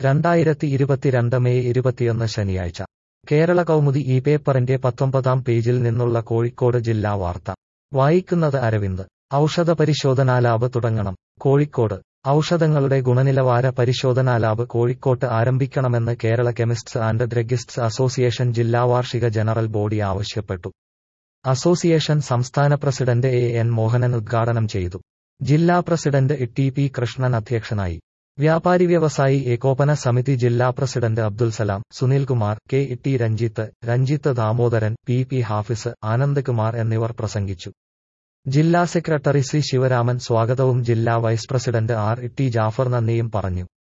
രണ്ടായിരത്തി ഇരുപത്തിരണ്ട് മെയ് ഇരുപത്തിയൊന്ന് ശനിയാഴ്ച കേരള കൗമുദി ഈ പേപ്പറിന്റെ പത്തൊമ്പതാം പേജിൽ നിന്നുള്ള കോഴിക്കോട് ജില്ലാ വാർത്ത വായിക്കുന്നത് അരവിന്ദ് ഔഷധ പരിശോധനാ ലാബ് തുടങ്ങണം കോഴിക്കോട് ഔഷധങ്ങളുടെ ഗുണനിലവാര പരിശോധനാ ലാബ് കോഴിക്കോട്ട് ആരംഭിക്കണമെന്ന് Kerala chemists and druggists association ജില്ലാ വാർഷിക ജനറൽ ബോഡി ആവശ്യപ്പെട്ടു അസോസിയേഷൻ സംസ്ഥാന പ്രസിഡന്റ് എ എൻ മോഹനൻ ഉദ്ഘാടനം ചെയ്തു ജില്ലാ പ്രസിഡന്റ് ടി പി കൃഷ്ണൻ അധ്യക്ഷനായി വ്യാപാരി വ്യവസായി ഏകോപന സമിതി ജില്ലാ president Abdul Salam Sunilkumar K T Ranjith Ranjith Damodaran P P Hafiz Anandkumar എന്നിവർ പ്രസംഗിച്ചു ജില്ലാ സെക്രട്ടറി സി ശിവരാമൻ സ്വാഗതവും ജില്ലാ vice president R T Jafar നന്ദിയും പറഞ്ഞു